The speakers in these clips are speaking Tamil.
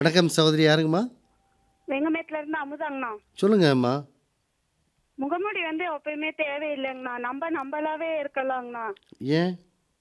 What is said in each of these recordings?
வணக்கம் சகோதரி யாருங்கம்மா வெங்கமேட்ல இருந்து அமுதாங்கண்ணா சொல்லுங்க அம்மா முகமூடி வந்து எப்பயுமே தேவையில்லைங்கண்ணா நம்ம நம்மளாவே இருக்கலாங்கண்ணா ஏன்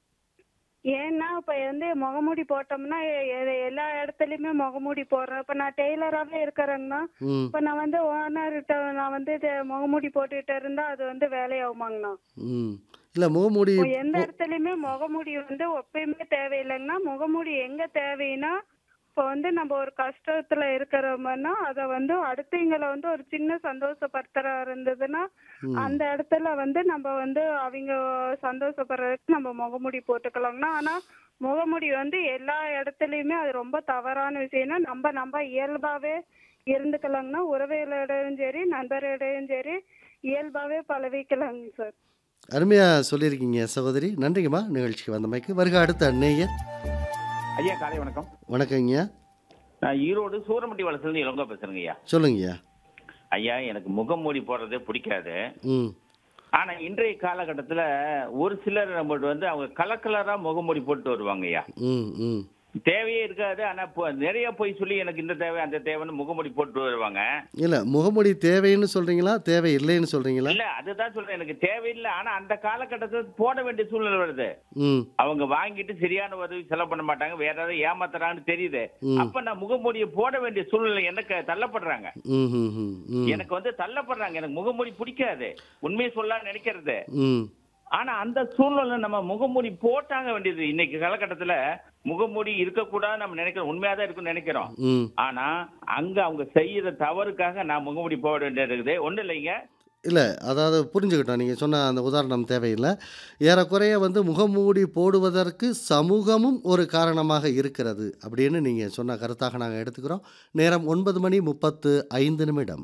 ஏன்னா இப்ப வந்து முகமூடி போட்டோம்னா எ- எ- எல்லா இடத்துலயுமே முகமூடி போடுறேன் இப்ப நான் டெய்லராவே இருக்கிறேங்கண்ணா ம் இப்ப நான் வந்து ஓனர்கிட்ட நான் வந்து இது முகமூடி போட்டுட்டு இருந்தா அது வந்து வேலையாகுமாங்கண்ணா ம் இல்லை முகமூடி இப்போ எந்த இடத்துலயுமே முகமூடி வந்து எப்பயுமே தேவையில்லைங்கண்ணா முகமூடி எங்க தேவைன்னா இப்போ வந்து நம்ம ஒரு கஷ்டத்துல இருக்கிறோம்னா அதை வந்து அடுத்தவங்களை வந்து ஒரு சின்ன சந்தோஷப்படுத்துறா இருந்ததுன்னா அந்த இடத்துல வந்து நம்ம வந்து அவங்க சந்தோஷப்படுறதுக்கு நம்ம முகமூடி போட்டுக்கலாங்கண்ணா ஆனா முகமூடி வந்து எல்லா இடத்துலயுமே அது ரொம்ப தவறான விஷயம்னா நம்ம நம்ம இயல்பாவே இருந்துக்கலாங்கண்ணா உறவுகளிடையும் சரி நண்பர்களிடையும் சரி இயல்பாவே பழவிக்கலாங்க சார் அருமையாக சொல்லியிருக்கீங்க சகோதரி நன்றிங்கம்மா நிகழ்ச்சிக்கு வந்தமைக்கு வருக அடுத்த நேயர் ஐயா காலை வணக்கம் வணக்கங்கய்யா நான் ஈரோடு சூரமட்டி வளசுலேருந்து இளங்கோ பேசுறேங்க ஐயா சொல்லுங்கய்யா ஐயா எனக்கு முகமூடி போடுறதே பிடிக்காது ம் ஆனா இன்றைய காலகட்டத்துல ஒரு சிலர் நம்மள்ட்ட வந்து அவங்க கலர் கலரா முகமூடி போட்டு வருவாங்க ஐயா ம் ம் தேவையே இருக்காது ஆனா இப்போ நிறைய போய் சொல்லி எனக்கு இந்த தேவை அந்த தேவைன்னு முகமூடி போட்டு வருவாங்க இல்லை முகமூடி தேவைன்னு சொல்கிறீங்களா தேவை இல்லைன்னு சொல்கிறீங்களா இல்ல அதுதான் சொல்றேன் எனக்கு தேவையில்லை ஆனா அந்த காலகட்டத்துல போட வேண்டிய சூழ்நிலை வருது ம் அவங்க வாங்கிட்டு சரியான உதவி செலவு பண்ண மாட்டாங்க வேற ஏதாவது ஏமாத்துறான்னு தெரியுது அப்ப நான் முகமூடியை போட வேண்டிய சூழ்நிலை எனக்கு தள்ளப்படுறாங்க ம் ம் ம் ம் எனக்கு வந்து தள்ளப்படுறாங்க எனக்கு முகமூடி பிடிக்காது உண்மையை சொல்ல நினைக்கிறது ம் ஆனா அந்த சூழ்நிலை நம்ம முகமூடி போட்டாங்க வேண்டியது இன்னைக்கு காலகட்டத்துல முகமூடி இருக்கக்கூடாது நம்ம நினைக்கிறோம் உண்மையா தான் இருக்குன்னு நினைக்கிறோம் ம் ஆனா அங்க அவங்க செய்யற தவறுக்காக நான் முகமூடி போட வேண்டியது இருக்குது ஒண்ணு இல்லைங்க இல்லை அதாவது புரிஞ்சுக்கிட்டோம் நீங்கள் சொன்ன அந்த உதாரணம் தேவையில்லை ஏறக்குறைய வந்து முகமூடி போடுவதற்கு சமூகமும் ஒரு காரணமாக இருக்கிறது அப்படின்னு நீங்கள் சொன்ன கருத்தாக நாங்கள் எடுத்துக்கிறோம் நேரம் ஒன்பது மணி முப்பத்து ஐந்து நிமிடம்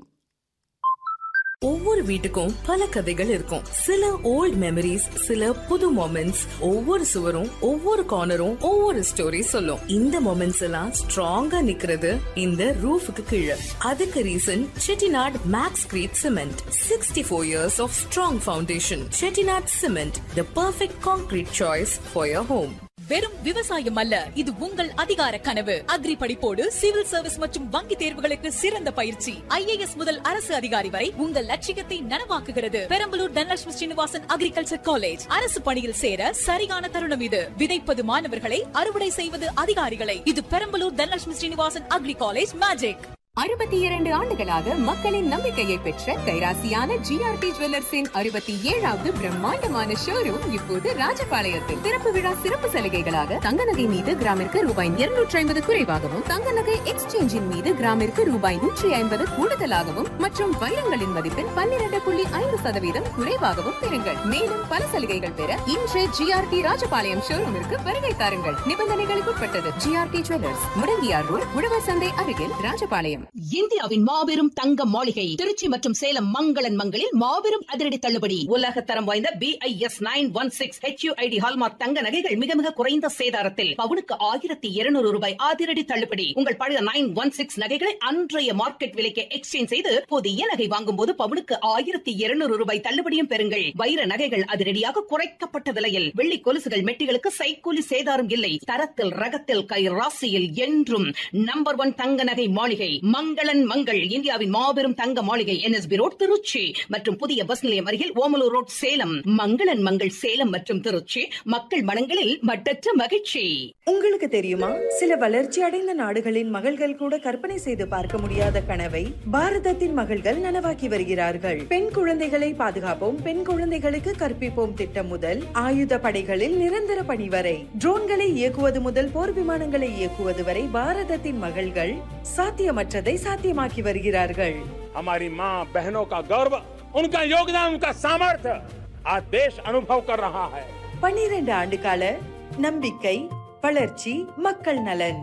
ஒவ்வொரு வீட்டுக்கும் பல கதைகள் இருக்கும் சில ஓல்ட் மெமரிஸ் சில புது மொமெண்ட்ஸ் ஒவ்வொரு சுவரும் ஒவ்வொரு கார்னரும் ஒவ்வொரு ஸ்டோரி சொல்லும் இந்த மொமெண்ட்ஸ் எல்லாம் ஸ்ட்ராங்கா நிக்கிறது இந்த ரூஃபுக்கு கீழே அதுக்கு reason Chettinad Max Crete cement sixty four years of strong foundation Chettinad cement the perfect concrete choice for your home வெறும் விவசாயம் அல்ல இது உங்கள் அதிகார கனவு அக்ரி படிப்போடு சிவில் சர்வீஸ் மற்றும் வங்கி தேர்வுகளுக்கு சிறந்த பயிற்சி ஐஏஎஸ் முதல் அரசு அதிகாரி வரை உங்கள் லட்சியத்தை நனவாக்குகிறது பெரம்பலூர் தனலட்சுமி ஸ்ரீனிவாசன் அக்ரிகல்ச்சர் காலேஜ் அரசு பணியில் சேர சரியான தருணம் இது விதைப்பது மாணவர்களை அறுவடை செய்வது அதிகாரிகளை இது Perambalur Dhanalakshmi Srinivasan agri college magic அறுபத்தி இரண்டு ஆண்டுகளாக மக்களின் நம்பிக்கையை பெற்ற கைராசியான ஜிஆர்டி ஜுவல்லர்ஸின் அறுபத்தி ஏழாவது பிரம்மாண்டமான ஷோரூம் இப்போது ராஜபாளையத்தில் திறப்பு விழா சிறப்பு சலுகைகளாக தங்க நகை மீது கிராமிற்கு ரூபாய் இருநூற்றி ஐம்பது குறைவாகவும் தங்க நகை எக்ஸ்சேஞ்சின் மீது கிராமிற்கு ரூபாய் நூற்றி ஐம்பது கூடுதலாகவும் மற்றும் வைரங்களின் மதிப்பில் பன்னிரண்டு புள்ளி ஐந்து சதவீதம் குறைவாகவும் பெறுங்கள் மேலும் பல சலுகைகள் பெற இன்று ஜிஆர்டி ராஜபாளையம் ஷோரூமிற்கு வருகை தாருங்கள் நிபந்தனைகளுக்கு உட்பட்டது ஜிஆர்டி ஜுவல்லர்ஸ் முடங்கியார் ரோட் உழவர் சந்தை அருகில் ராஜபாளையம் இந்தியாவின் மாபெரும் தங்க மாளிகை திருச்சி மற்றும் சேலம் மங்களன் மங்களில் மாபெரும் அதிரடி தள்ளுபடி உலக தரம் வாய்ந்த B I S nine one six HUID hallmark தங்க நகைகள் மிக மிக குறைந்த சேதாரத்தில் பவுனுக்கு ஆயிரத்தி இருநூறு ரூபாய் அதிரடி தள்ளுபடி உங்கள் பழைய நைன் ஒன் சிக்ஸ் நகைகளை அன்றைய மார்க்கெட் விலைக்கு எக்ஸ்சேஞ்ச் செய்து புதிய நகை வாங்கும் போது பவுனுக்கு ஆயிரத்தி இருநூறு ரூபாய் தள்ளுபடியும் பெறுங்கள் வைர நகைகள் அதிரடியாக குறைக்கப்பட்ட விலையில் வெள்ளி கொலுசுகள் மெட்டிகளுக்கு சைக்கூலி சேதாரம் இல்லை தரத்தில் ரகத்தில் கை ராசியில் என்றும் நம்பர் ஒன் தங்க நகை மாளிகை மங்களன் மங்கள் இந்தியாவின் மாபெரும் தங்க மாளிகை என்எஸ்பி ரோட் திருச்சி மற்றும் புதிய பஸ் நிலையம் அருகில் ஓமலூர் ரோட் சேலம் மங்களன் மங்கள் சேலம் மற்றும் திருச்சி மக்கள் மனங்களில் மட்டற்ற மகிழ்ச்சி உங்களுக்கு தெரியுமா சில வளர்ச்சி அடைந்த நாடுகளின் மகள்கள் கூட கற்பனை செய்து பார்க்க முடியாத கனவை பாரதத்தின் மகள்கள் நனவாக்கி வருகிறார்கள் பெண் குழந்தைகளை பாதுகாப்போம் பெண் குழந்தைகளுக்கு கற்பிப்போம் திட்டம் முதல் ஆயுத படைகளில் நிரந்தர பணி வரை ட்ரோன்களை இயக்குவது முதல் போர் விமானங்களை இயக்குவது வரை பாரதத்தின் மகள்கள் சாத்தியமற்றதை சாத்தியமாக்கி வருகிறார்கள் हमारी माँ बहनों का गौरव उनका योगदान उनका सामर्थ्य आज देश अनुभव कर रहा है பன்னிரண்டு ஆண்டு கால நம்பிக்கை வளர்ச்சி மக்கள் நலன்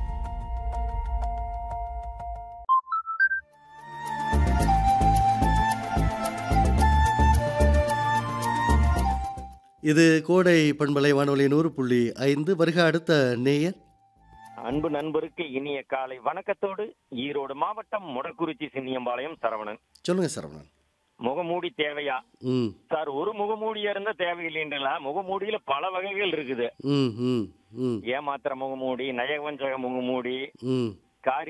இது கோடை பண்பலை வானொலி நூறு புள்ளி ஐந்து வருக அடுத்த நேயர் அன்பு நண்பருக்கு இனிய காலை வணக்கத்தோடு ஈரோடு மாவட்டம் முடக்குறிச்சி சின்னியம்பாளையம் சரவணன் சொல்லுங்க சரவணன் முகமூடி தேவையா ம் சார் ஒரு முகமூடியா இருந்தா தேவையில்லைன்றா முகமூடியில பல வகைகள் இருக்குது ம் ம் ம் ஏமாத்திர முகமூடி நயவஞ்சக முகமூடி ம் காரி